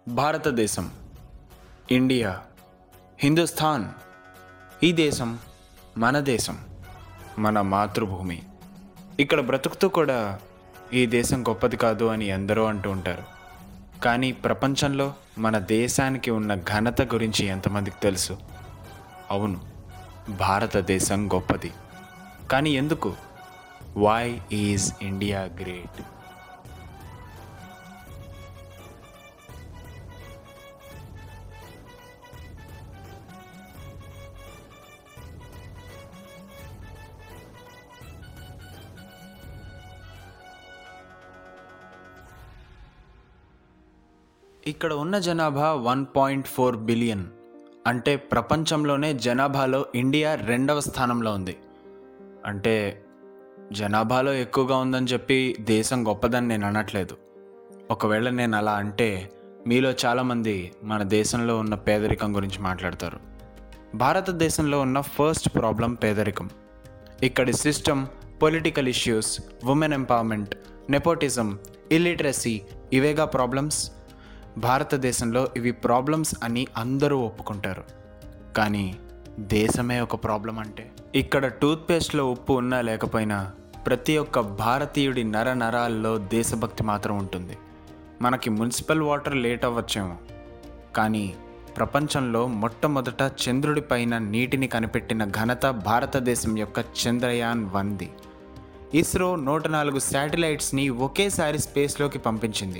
భారతదేశం ఇండియా హిందుస్థాన్ ఈ దేశం మన దేశం మన మాతృభూమి ఇక్కడ బ్రతుకుతూ కూడా ఈ దేశం గొప్పది కాదు అని ఎందరో అంటూ ఉంటారు కానీ ప్రపంచంలో మన దేశానికి ఉన్న ఘనత గురించి ఎంతమందికి తెలుసు అవును భారతదేశం గొప్పది కానీ ఎందుకు వై ఈజ్ ఇండియా గ్రేట్ ఇక్కడ ఉన్న జనాభా వన్ పాయింట్ ఫోర్ బిలియన్ అంటే ప్రపంచంలోనే జనాభాలో ఇండియా రెండవ స్థానంలో ఉంది అంటే జనాభాలో ఎక్కువగా ఉందని చెప్పి దేశం గొప్పదని నేను అనట్లేదు ఒకవేళ నేను అలా అంటే మీలో చాలామంది మన దేశంలో ఉన్న పేదరికం గురించి మాట్లాడతారు భారతదేశంలో ఉన్న ఫస్ట్ ప్రాబ్లం పేదరికం ఇక్కడి system political issues women empowerment nepotism illiteracy ఇవేగా ప్రాబ్లమ్స్ భారతదేశంలో ఇవి ప్రాబ్లమ్స్ అని అందరూ ఒప్పుకుంటారు కానీ దేశమే ఒక ప్రాబ్లం అంటే ఇక్కడ టూత్పేస్ట్లో ఉప్పు ఉన్నా లేకపోయినా ప్రతి ఒక్క భారతీయుడి నర నరాల్లో దేశభక్తి మాత్రం ఉంటుంది మనకి మున్సిపల్ వాటర్ లేట్ అవ్వచ్చేమో కానీ ప్రపంచంలో మొట్టమొదట చంద్రుడి పైన నీటిని కనిపెట్టిన ఘనత భారతదేశం యొక్క చంద్రయాన్ వన్ది ఇస్రో నూట నాలుగు శాటిలైట్స్ని ఒకేసారి స్పేస్లోకి పంపించింది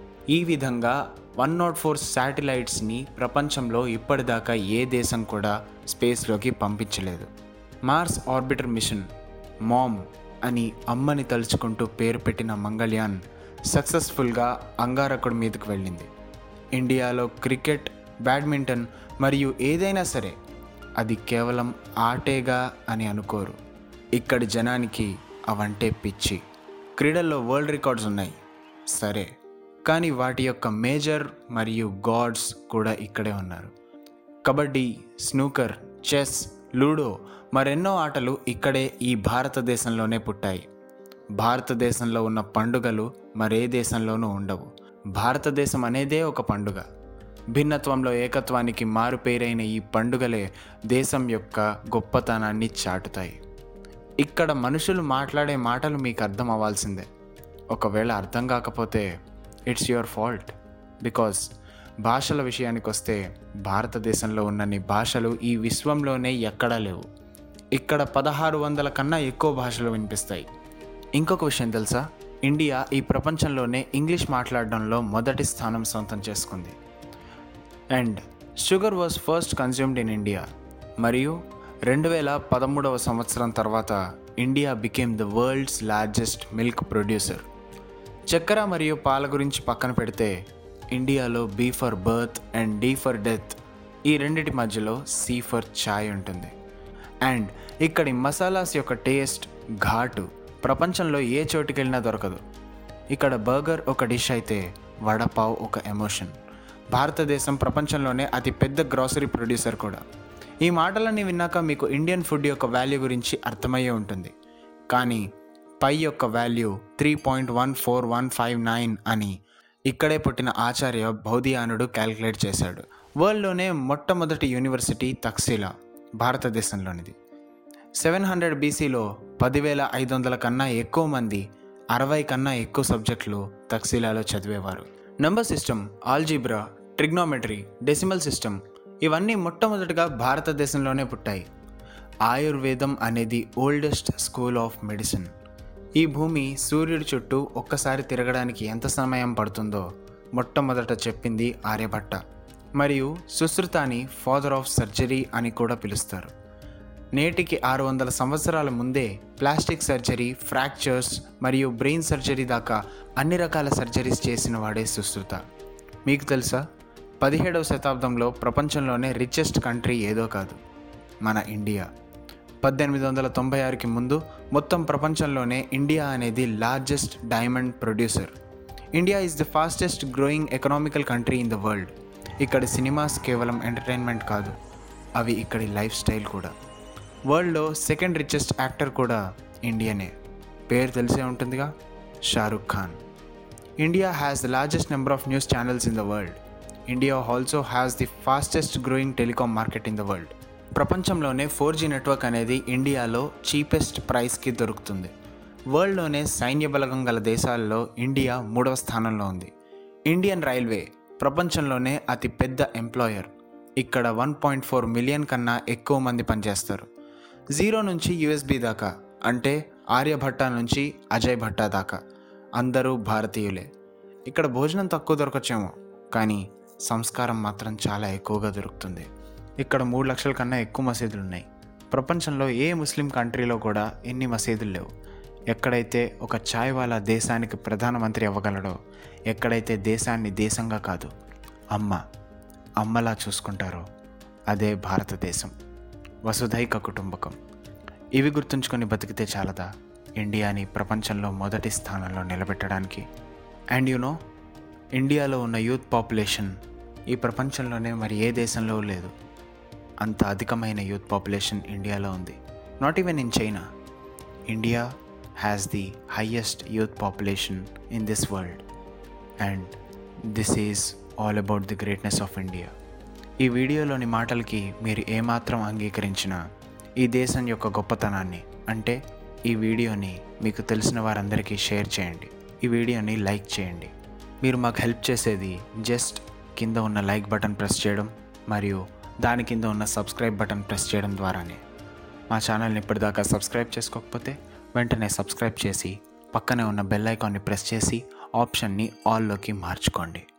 ఈ విధంగా వన్ నాట్ ఫోర్ శాటిలైట్స్ని ప్రపంచంలో ఇప్పటిదాకా ఏ దేశం కూడా స్పేస్లోకి పంపించలేదు మార్స్ ఆర్బిటర్ మిషన్ మామ్ అని అమ్మని తలుచుకుంటూ పేరు పెట్టిన మంగళయాన్ సక్సెస్ఫుల్గా అంగారకుడి మీదకు వెళ్ళింది ఇండియాలో క్రికెట్ బ్యాడ్మింటన్ మరియు ఏదైనా సరే అది కేవలం ఆటేగా అని అనుకోరు ఇక్కడి జనానికి అవంటే పిచ్చి క్రీడల్లో వరల్డ్ రికార్డ్స్ ఉన్నాయి సరే కానీ వాటి యొక్క మేజర్ మరియు గాడ్స్ కూడా ఇక్కడే ఉన్నారు కబడ్డీ స్నూకర్ చెస్ లూడో మరెన్నో ఆటలు ఇక్కడే ఈ భారతదేశంలోనే పుట్టాయి భారతదేశంలో ఉన్న పండుగలు మరే దేశంలోనూ ఉండవు భారతదేశం అనేదే ఒక పండుగ భిన్నత్వంలో ఏకత్వానికి మారుపేరైన ఈ పండుగలే దేశం యొక్క గొప్పతనాన్ని చాటుతాయి ఇక్కడ మనుషులు మాట్లాడే మాటలు మీకు అర్థం అవ్వాల్సిందే ఒకవేళ అర్థం కాకపోతే ఇట్స్ యువర్ ఫాల్ట్ బికాస్ భాషల విషయానికి వస్తే భారతదేశంలో ఉన్నన్ని భాషలు ఈ విశ్వంలోనే ఎక్కడా లేవు ఇక్కడ పదహారు వందల కన్నా ఎక్కువ భాషలు వినిపిస్తాయి ఇంకొక విషయం తెలుసా ఇండియా ఈ ప్రపంచంలోనే ఇంగ్లీష్ మాట్లాడడంలో మొదటి స్థానం సొంతం చేసుకుంది and sugar was first consumed in India మరియు రెండు వేల పదమూడవ సంవత్సరం తర్వాత India became the world's largest milk producer చక్కెర మరియు పాల గురించి పక్కన పెడితే ఇండియాలో B for birth and D for death ఈ రెండిటి మధ్యలో సి ఫర్ ఛాయ్ ఉంటుంది అండ్ ఇక్కడి మసాలాస్ యొక్క టేస్ట్ ఘాటు ప్రపంచంలో ఏ చోటుకి వెళ్ళినా దొరకదు ఇక్కడ బర్గర్ ఒక డిష్ అయితే వడపావ్ ఒక ఎమోషన్ భారతదేశం ప్రపంచంలోనే అతి పెద్ద గ్రాసరీ ప్రొడ్యూసర్ కూడా ఈ మాటలన్నీ విన్నాక మీకు ఇండియన్ ఫుడ్ యొక్క వాల్యూ గురించి అర్థమయ్యే ఉంటుంది కానీ పై యొక్క value three point one four one five nine అని ఇక్కడే పుట్టిన ఆచార్య బౌధియానుడు క్యాలిక్యులేట్ చేశాడు వరల్డ్లోనే మొట్టమొదటి యూనివర్సిటీ తక్సీలా భారతదేశంలోనిది సెవెన్ హండ్రెడ్ బీసీలో పదివేల ఐదు వందల కన్నా ఎక్కువ మంది అరవై కన్నా ఎక్కువ సబ్జెక్టులు తక్సీలాలో చదివేవారు number system algebra trigonometry decimal system ఇవన్నీ మొట్టమొదటిగా భారతదేశంలోనే పుట్టాయి ఆయుర్వేదం అనేది ఓల్డెస్ట్ స్కూల్ ఆఫ్ మెడిసిన్ ఈ భూమి సూర్యుడి చుట్టూ ఒక్కసారి తిరగడానికి ఎంత సమయం పడుతుందో మొట్టమొదట చెప్పింది ఆర్యభట్ట మరియు సుశ్రుతాని ఫాదర్ ఆఫ్ సర్జరీ అని కూడా పిలుస్తారు నేటికి ఆరు వందల సంవత్సరాల ముందే ప్లాస్టిక్ సర్జరీ ఫ్రాక్చర్స్ మరియు బ్రెయిన్ సర్జరీ దాకా అన్ని రకాల సర్జరీస్ చేసిన వాడే సుశ్రుత మీకు తెలుసా పదిహేడవ శతాబ్దంలో ప్రపంచంలోనే రిచెస్ట్ కంట్రీ ఏదో కాదు మన ఇండియా పద్దెనిమిది వందల తొంభై ఆరుకి ముందు మొత్తం ప్రపంచంలోనే ఇండియా అనేది largest diamond producer India is the fastest growing economical country in the world ఇక్కడి సినిమాస్ కేవలం ఎంటర్టైన్మెంట్ కాదు అవి ఇక్కడి లైఫ్ స్టైల్ కూడా వరల్డ్లో సెకండ్ రిచెస్ట్ యాక్టర్ కూడా ఇండియనే పేరు తెలిసే ఉంటుందిగా Shahrukh Khan India has the largest number of news channels in the world India also has the fastest growing telecom market in the world ప్రపంచంలోనే ఫోర్ జీ నెట్వర్క్ అనేది ఇండియాలో చీపెస్ట్ ప్రైస్కి దొరుకుతుంది వరల్డ్లోనే సైన్య బలగం గల దేశాల్లో ఇండియా మూడవ స్థానంలో ఉంది ఇండియన్ రైల్వే ప్రపంచంలోనే అతి పెద్ద ఎంప్లాయర్ ఇక్కడ వన్ పాయింట్ ఫోర్ మిలియన్ కన్నా ఎక్కువ మంది పనిచేస్తారు జీరో నుంచి యూఎస్బి దాకా అంటే ఆర్యభట్ట నుంచి అజయ్ భట్టా దాకా అందరూ భారతీయులే ఇక్కడ భోజనం తక్కువ దొరకచ్చేమో కానీ సంస్కారం మాత్రం చాలా ఎక్కువగా దొరుకుతుంది ఇక్కడ మూడు లక్షల కన్నా ఎక్కువ మసీదులు ఉన్నాయి ప్రపంచంలో ఏ ముస్లిం కంట్రీలో కూడా ఎన్ని మసీదులు లేవు ఎక్కడైతే ఒక ఛాయ్ వాలా దేశానికి ప్రధానమంత్రి అవ్వగలడో ఎక్కడైతే దేశాన్ని దేశంగా కాదు అమ్మ అమ్మలా చూసుకుంటారో అదే భారతదేశం వసుధైక కుటుంబకం ఇవి గుర్తుంచుకొని బతికితే చాలదా ఇండియాని ప్రపంచంలో మొదటి స్థానంలో నిలబెట్టడానికి అండ్ యునో ఇండియాలో ఉన్న యూత్ పాపులేషన్ ఈ ప్రపంచంలోనే మరి ఏ దేశంలో లేదు అంత అధికమైన యూత్ పాపులేషన్ ఇండియాలో ఉంది not even in China India has the highest youth population in this world and this is all about the greatness of India ఈ వీడియోలోని మాటలకి మీరు ఏమాత్రం అంగీకరించినా ఈ దేశం యొక్క గొప్పతనాన్ని అంటే ఈ వీడియోని మీకు తెలిసిన వారందరికీ షేర్ చేయండి ఈ వీడియోని లైక్ చేయండి మీరు మాకు హెల్ప్ చేసేది జస్ట్ కింద ఉన్న లైక్ బటన్ ప్రెస్ చేయడం మరియు దాని కింద ఉన్న సబ్స్క్రైబ్ బటన్ ప్రెస్ చేయడం ద్వారానే మా ఛానల్ని ఇప్పటిదాకా సబ్స్క్రైబ్ చేసుకోకపోతే వెంటనే సబ్స్క్రైబ్ చేసి పక్కనే ఉన్న బెల్ ఐకాన్ని ప్రెస్ చేసి ఆప్షన్ని ఆల్లోకి మార్చుకోండి